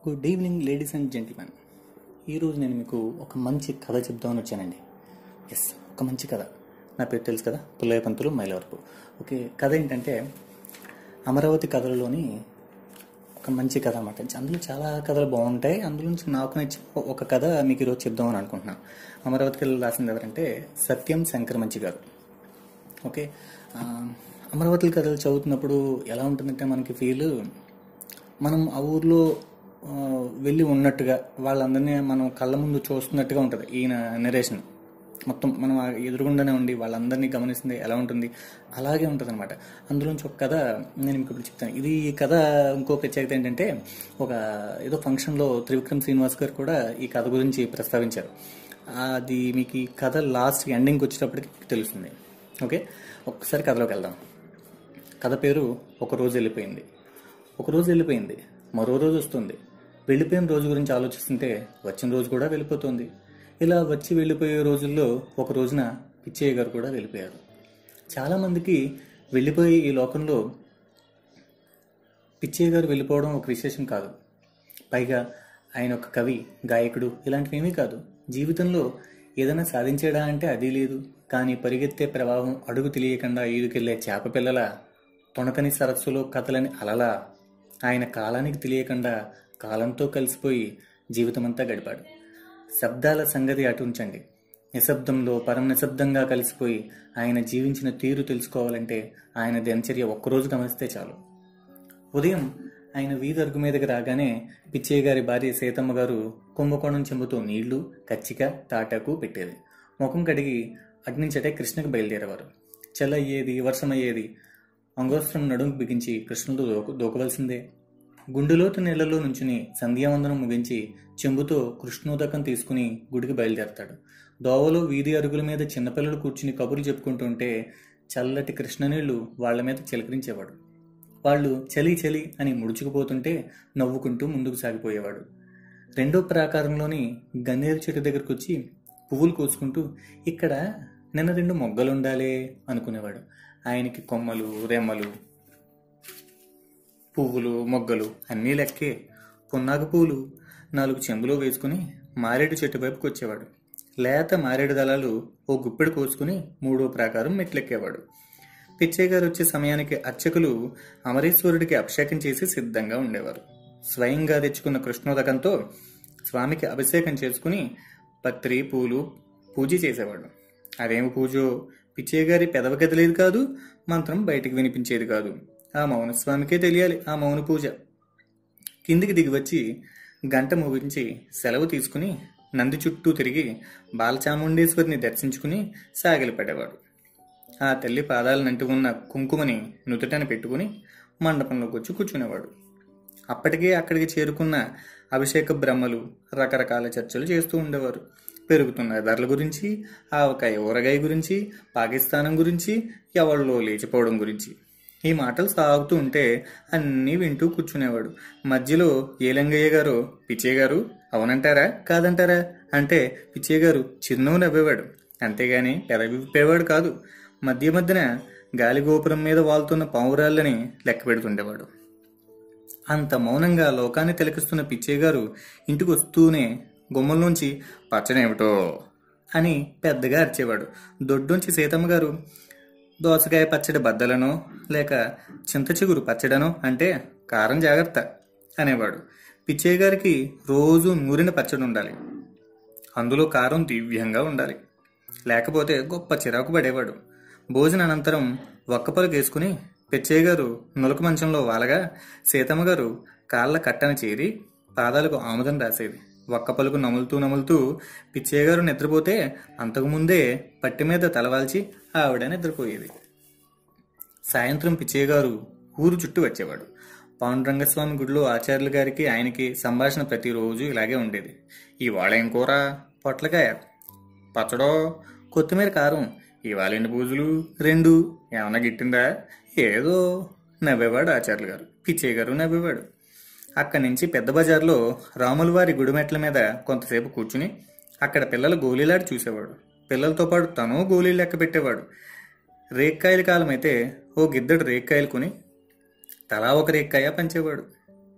good evening ladies and gentlemen ఈరోజు నేను మీకు ఒక మంచి కథ చెప్దామని వచ్చానండి ఎస్ ఒక మంచి కథ నా పేరు తెలుసు కదా పుల్లయ్య పంతులు మైలవరపు ఓకే కథ ఏంటంటే అమరావతి కథలలోని ఒక మంచి కథ అనమాట అందులో చాలా కథలు బాగుంటాయి అందులో నుంచి నాకు నచ్చిన ఒక కథ మీకు ఈరోజు చెప్దామని అనుకుంటున్నాను అమరావతి కథలు రాసింది ఎవరంటే సత్యం శంకర్ మంచి గారు ఓకే ఆ, అమరావతి కథలు చదువుతున్నప్పుడు ఎలా ఉంటుందంటే మనకి ఫీల్ మనం ఆ ఊర్లో ఆ, వెళ్ళి ఉన్నట్టుగా వాళ్ళందరినీ మనం కళ్ళ ముందు చూస్తున్నట్టుగా ఉంటుంది ఈయన నెరేషన్ మొత్తం మనం ఆ ఎదురుగుండానే ఉండి వాళ్ళందరినీ గమనిస్తుంది ఎలా ఉంటుంది అలాగే ఉంటుంది అనమాట అందులోంచి ఒక కథ నేను మీకు ఇప్పుడు చెప్తాను ఇది ఈ కథ ఇంకో ప్రత్యేకత ఏంటంటే ఒక ఏదో ఫంక్షన్లో త్రివిక్రమ్ శ్రీనివాస్ గారు కూడా ఈ కథ గురించి ప్రస్తావించారు అది మీకు ఈ కథ లాస్ట్ ఎండింగ్కి వచ్చేటప్పటికి తెలుస్తుంది ఓకే ఒక్కసారి కథలోకి వెళ్దాం కథ పేరు ఒక రోజు వెళ్ళిపోయింది ఒక రోజు వెళ్ళిపోయింది మరో రోజు వస్తుంది వెళ్ళిపోయిన రోజు గురించి ఆలోచిస్తుంటే వచ్చిన రోజు కూడా వెళ్ళిపోతుంది ఇలా వచ్చి వెళ్ళిపోయే రోజుల్లో ఒక రోజున పిచ్చయ్య గారు కూడా వెళ్ళిపోయారు చాలామందికి వెళ్ళిపోయి ఈ లోకంలో పిచ్చయ్య గారు వెళ్ళిపోవడం ఒక విశేషం కాదు పైగా ఆయన ఒక కవి గాయకుడు ఇలాంటివి ఏమీ కాదు జీవితంలో ఏదైనా సాధించాడా అంటే అది లేదు కానీ పరిగెత్తే ప్రవాహం అడుగు తెలియకుండా ఈదుకెళ్లే చేప పిల్లల తొణకని సరస్సులో కథలని అలలా ఆయన కాలానికి తెలియకుండా కాలంతో కలిసిపోయి జీవితమంతా గడిపాడు శబ్దాల సంగతి అటు ఉంచండి నిశ్శబ్దంలో పరం నిశ్శబ్దంగా కలిసిపోయి ఆయన జీవించిన తీరు తెలుసుకోవాలంటే ఆయన దినచర్య ఒక్కరోజు గమనిస్తే చాలు ఉదయం ఆయన వీధి అరుగు మీదకి రాగానే పిచ్చయ్య గారి భార్య సీతమ్మ గారు కుంభకోణం చెంబుతో నీళ్లు కచ్చిక తాటాకు పెట్టేది ముఖం కడిగి అగ్నించటే కృష్ణకు బయలుదేరేవారు చల్ల అయ్యేది వర్షం అయ్యేది అంగోస్త్రం నడుము బిగించి కృష్ణుడు దూక దూకవలసిందే గుండెలోతు నీళ్లలో నుంచుని సంధ్యావందనం ముగించి చెంబుతో కృష్ణోదకం తీసుకుని గుడికి బయలుదేరతాడు దోవలో వీధి అరుగుల మీద చిన్నపిల్లలు కూర్చుని కబుర్లు చెప్పుకుంటుంటే చల్లటి కృష్ణనీళ్లు వాళ్ళ మీద చిలకరించేవాడు వాళ్ళు చలి చలి అని ముడుచుకుపోతుంటే నవ్వుకుంటూ ముందుకు సాగిపోయేవాడు రెండో ప్రాకారంలోని గన్నేరు చెట్టు దగ్గరకు వచ్చి పువ్వులు కోసుకుంటూ ఇక్కడ నిన్న రెండు మొగ్గలు ఉండాలే అనుకునేవాడు ఆయనకి కొమ్మలు రెమ్మలు పువ్వులు మొగ్గలు అన్నీ లెక్కే పున్నాగ పూలు నాలుగు చెంబులో వేసుకుని మారేడు చెట్టు వైపుకి వచ్చేవాడు లేత మారేడు దళాలు ఓ గుప్పెడు కోసుకుని మూడో ప్రాకారం మెట్లెక్కేవాడు పిచ్చయ్య గారు వచ్చే సమయానికి అర్చకులు అమరేశ్వరుడికి అభిషేకం చేసి సిద్ధంగా ఉండేవారు స్వయంగా తెచ్చుకున్న కృష్ణోదకంతో స్వామికి అభిషేకం చేసుకుని పత్రి పూలు పూజ చేసేవాడు అదేమి పూజో పిచ్చయ్య గారి పెదవ కదలేదు కాదు మంత్రం బయటికి వినిపించేది కాదు ఆ మౌనస్వామికే తెలియాలి ఆ మౌన పూజ కిందికి దిగి వచ్చి గంట ముగించి సెలవు తీసుకుని నంది చుట్టూ తిరిగి బాలచాముండేశ్వరిని దర్శించుకుని సాగిలి పడేవాడు ఆ తల్లి పాదాలనంటి ఉన్న కుంకుమని నుదుటన పెట్టుకుని మండపంలోకి వచ్చి కూర్చునేవాడు అప్పటికే అక్కడికి చేరుకున్న అభిషేక బ్రహ్మలు రకరకాల చర్చలు చేస్తూ ఉండేవారు పెరుగుతున్న ధరల గురించి ఆవకాయ ఊరగాయ గురించి పాకిస్తానం గురించి ఎవరిలో లేచిపోవడం గురించి ఈ మాటలు సాగుతూ ఉంటే అన్నీ వింటూ కూర్చునేవాడు మధ్యలో ఏలంగయ్య గారు పిచ్చయ్య గారు అవునంటారా కాదంటారా అంటే పిచ్చయ్య గారు చిరునవ్వు నవ్వేవాడు అంతేగాని పెదవి విప్పేవాడు కాదు మధ్య మధ్యన గాలి గోపురం మీద వాలుతున్న పావురాళ్ళని లెక్క పెడుతుండేవాడు అంత మౌనంగా లోకాన్ని తిలకిస్తున్న పిచ్చయ్య గారు ఇంటికి వస్తూనే గుమ్మల్లోంచి పచ్చనేమిటో అని పెద్దగా అరిచేవాడు దొడ్డుంచి సీతమ్మ గారు దోసకాయ పచ్చడి బద్దలనో లేక చింత చిగురు పచ్చడనో అంటే కారం జాగ్రత్త అనేవాడు పిచ్చయ్య గారికి రోజు నూరిన పచ్చడి ఉండాలి అందులో కారం దివ్యంగా ఉండాలి లేకపోతే గొప్ప చిరాకు పడేవాడు భోజన అనంతరం ఒక్కపలుకు వేసుకుని పిచ్చయ్య గారు నులక మంచంలో వాలగా సీతమ్మ గారు కాళ్ళ కట్టన చేరి పాదాలకు ఆముదం రాసేది ఒక్క పలుకు నములుతూ నములుతూ పిచ్చయ్య గారు నిద్రపోతే అంతకుముందే పట్టి మీద తలవాల్చి ఆవిడ నిద్రపోయేది సాయంత్రం పిచ్చయ్య గారు ఊరు చుట్టూ వచ్చేవాడు పాండురంగస్వామి గుడిలో ఆచార్యుల గారికి ఆయనకి సంభాషణ ప్రతిరోజు ఇలాగే ఉండేది ఇవాళ ఏం కూర పొట్లకాయ పచ్చడో కొత్తిమీర కారం ఇవాళ ఎన్ని పూజలు రెండు ఏమన్నా గిట్టిందా ఏదో నవ్వేవాడు ఆచార్యులు గారు పిచ్చయ్య గారు నవ్వేవాడు అక్కడి నుంచి పెద్ద బజార్లో రాములవారి గుడిమెట్ల మీద కొంతసేపు కూర్చుని అక్కడ పిల్లలు గోళీలాడి చూసేవాడు పిల్లలతో పాటు తను గోళీలు లెక్క పెట్టేవాడు రేక్కాయల కాలం అయితే ఓ గిద్దడు రేక్కాయలు కొని తలా ఒక రేక్కాయ పంచేవాడు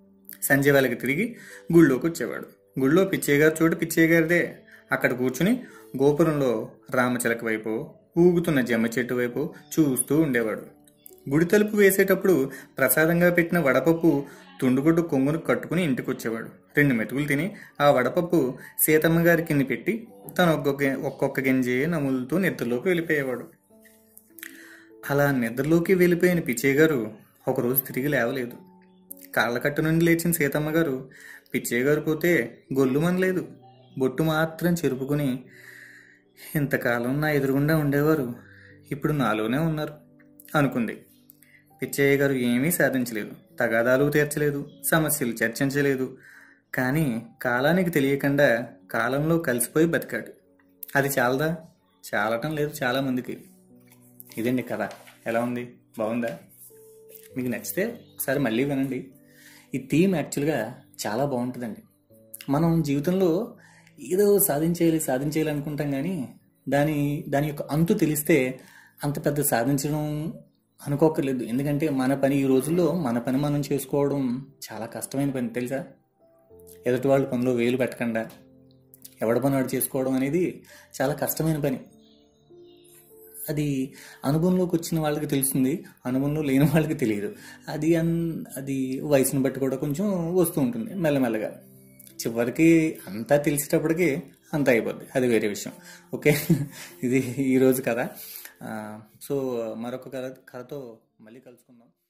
సంజయ్ వాళ్ళకి తిరిగి గుళ్ళోకి వచ్చేవాడు గుళ్ళో పిచ్చయ్య గారు చోటు పిచ్చయ్య గారిదే అక్కడ కూర్చుని గోపురంలో రామచిలక వైపు ఊగుతున్న జమ్మ చెట్టు వైపు చూస్తూ ఉండేవాడు గుడి తలుపు వేసేటప్పుడు ప్రసాదంగా పెట్టిన వడపప్పు తుండుగుడ్డు కొంగును కట్టుకుని ఇంటికి వచ్చేవాడు రెండు మెతుకులు తిని ఆ వడపప్పు సీతమ్మ గారి కింద పెట్టి తను ఒక్కొక్క ఒక్కొక్క గింజే నములుతూ నిద్రలోకి వెళ్ళిపోయేవాడు అలా నిద్రలోకి వెళ్ళిపోయిన పిచ్చయ్య గారు ఒకరోజు తిరిగి లేవలేదు కాళ్ళకట్టు నుండి లేచిన సీతమ్మ గారు పిచ్చయ్య గారు పోతే గొల్లు మనలేదు బొట్టు మాత్రం చెరుపుకుని ఇంతకాలం నా ఎదురుగుండా ఉండేవారు ఇప్పుడు నాలోనే ఉన్నారు అనుకుంది పిచ్చయ్య గారు ఏమీ సాధించలేదు తగాదాలు తీర్చలేదు సమస్యలు చర్చించలేదు కానీ కాలానికి తెలియకుండా కాలంలో కలిసిపోయి బతికాడు అది చాలదా చాలటం లేదు చాలామందికి ఇదండి కథ ఎలా ఉంది బాగుందా మీకు నచ్చితే ఒకసారి మళ్ళీ వినండి ఈ థీమ్ యాక్చువల్గా చాలా బాగుంటుందండి మనం జీవితంలో ఏదో సాధించేయాలి సాధించేయాలి అనుకుంటాం కానీ దాని దాని యొక్క అంతు తెలిస్తే అంత పెద్ద సాధించడం అనుకోకర్లేదు ఎందుకంటే మన పని ఈ రోజుల్లో మన పని మనం చేసుకోవడం చాలా కష్టమైన పని తెలుసా ఎదుటి వాళ్ళ పనిలో వేలు పెట్టకుండా ఎవడ పని వాడు చేసుకోవడం అనేది చాలా కష్టమైన పని అది అనుభవంలోకి వచ్చిన వాళ్ళకి తెలుస్తుంది అనుభవంలో లేని వాళ్ళకి తెలియదు అది అన్ అది వయసును బట్టి కూడా కొంచెం వస్తూ ఉంటుంది మెల్లమెల్లగా చివరికి అంతా తెలిసేటప్పటికి అంతా అయిపోద్ది అది వేరే విషయం ఓకే ఇది ఈరోజు కథ సో మరొక కథ కథతో మళ్ళీ కలుసుకుందాం